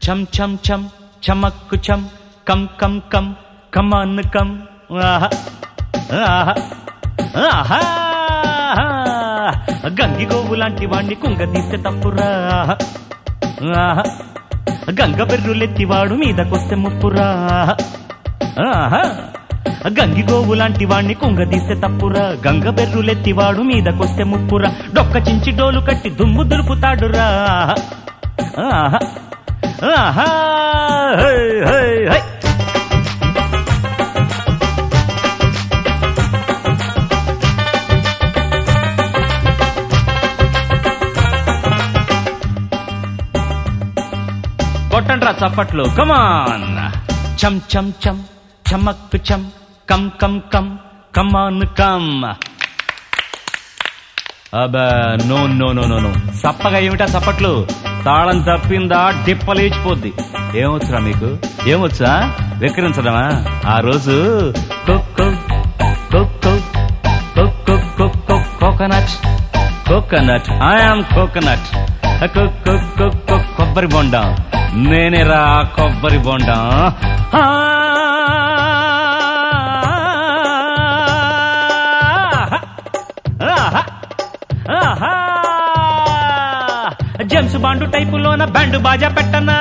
చం చం చం చమక్కు చం కం కం కం కమాన్ కం ఆహా ఆహా ఆహా గంగి గోవు లాంటి వాణ్ణి కుంగ తీస్తే తప్పురా ఆహా గంగ బెర్రులెత్తివాడు మీదకొస్తే ముప్పురా ఆహా గంగి గోవు లాంటి వాణ్ణి కుంగదీస్తే తప్పురా గంగ బెర్రులెత్తివాడు మీదకొస్తే ముప్పురా డొక్క చించి డోలు కట్టి దుమ్ము దులుపుతాడురా ఆహా ఆహా హై, హై, హై. కొట్టండ్రా చప్పట్లు కమాన్ చం చం చం చమక్ చం come come come come on come అబా no no no no no సప్పగా ఏమిటా చప్పట్లు తాళం తప్పిందా డిప్పలేచిపోద్ది ఏమొచ్చురా మీకు ఏమొచ్చా విక్రించడమా ఆ రోజు కొక్కో కొక్కో కొక్కో కొక్కో కోకోనట్ కోకోనట్ ఐఎమ్ కోకోనట్ కొబ్బరి బొండం నేనేరా కొబ్బరి బొండం ఆ! ఆహా! ఆహా! జేమ్స్ బాండు టైపులోన బ్యాండు బాజా పెట్టనా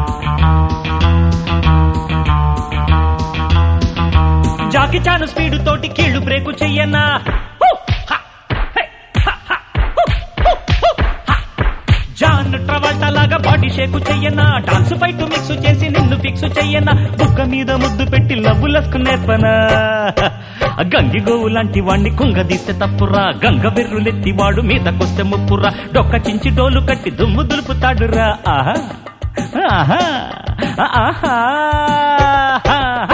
జాకి చాను స్పీడు తోటి కీళ్లు బ్రేకు చెయ్యనా హూ! హ! హే! హ! హ! హూ! హూ! హూ! హ! జాన్ ట్రవల్టా లాగా బాడీ షేకు చెయ్యనా డాన్స్ ఫైట్ మిక్స్ చేసి నిన్ను ఫిక్స్ చెయ్యనా బుక్క మీద ముద్దు పెట్టి లవ్వులస్కు నేర్పనా గంగి గోవు లాంటి వాణ్ణి కుంగదీస్తే తప్పురా గంగ బెర్రులెత్తి వాడు మీదకొస్తే ముప్పురా డొక్క చించి డోలు కట్టి దుమ్ము దులుపుతాడురా ఆహా ఆహా ఆహా ఆహా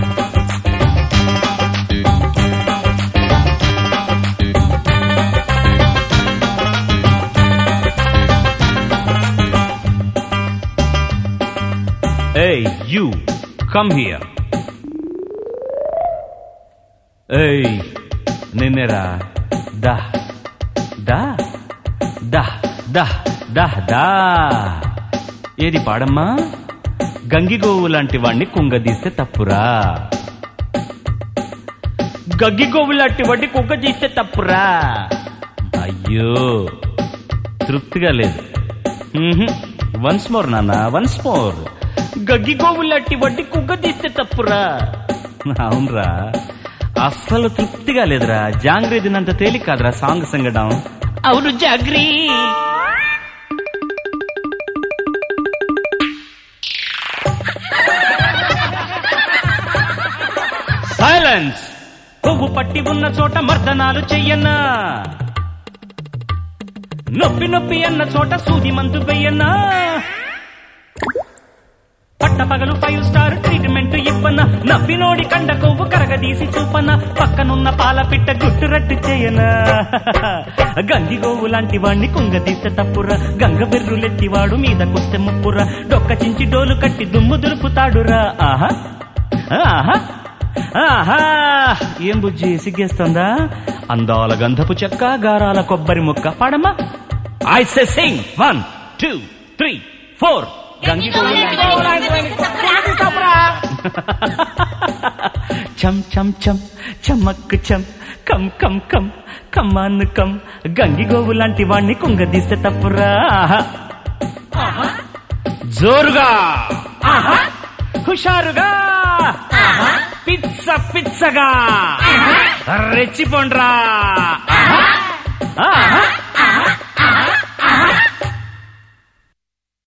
Hey, you, come here. ఏయ్ నిన్నేరా దా దా దా దా దా దా ఏది పాడమ్మా గంగిగోవు లాంటి వాణ్ణి కుంగదీస్తే తప్పురా గగ్గిగోవు లాంటి వాడిని కుంగదీస్తే తప్పురా అయ్యో తృప్తిగా లేదు వన్స్ మోర్ నాన్న వన్స్ మోర్ గగ్గిగోవు లాంటి వడ్డీ కుగ్గ తీస్తే తప్పురా అవునరా అస్సలు తృప్తిగా లేదురా జాంగ్రీ దినంత తేలిక కాదురా సాంగ్ సంగడం అవును జాగ్రీ సైలెన్స్ కొవ్వు పట్టి ఉన్న చోట మర్దనాలు చెయ్యన్నా నొప్పి నొప్పి అన్న చోట సూది మందు వెయ్యన్నా పట్ట పగలు ఫైవ్ స్టార్ ట్రీట్మెంట్ ఇవ్వన నవ్వినోడి కండ కొవ్వు కరగదీసి చూపన పక్కనున్న పాల పిట్ట గుట్టు రట్టు చేయనా గంగి గోవు లాంటి వాణ్ణి కుంగదీస్తే తప్పురా గంగ బెర్రులెత్తివాడు మీదకొస్తే ముప్పురా డొక్క చించి డోలు కట్టి దుమ్ము దులుపుతాడురా ఆహా ఆహా ఆహా ఏం బుజ్జి సిగ్గేస్తుందా అందాల గంధపు చెక్క గారాల కొబ్బరి ముక్క పాడమ్మా I say sing one two three four చం చం చం చమక్ చం కం కం కం కమ్మాన్ కం గంగి గోవు లాంటి వాణ్ణి కుంగదీస్తే తప్పురా ఆహా. జోరుగా హుషారుగా పిచ్చ పిచ్చగా రెచ్చిపోండ్రా ఆహా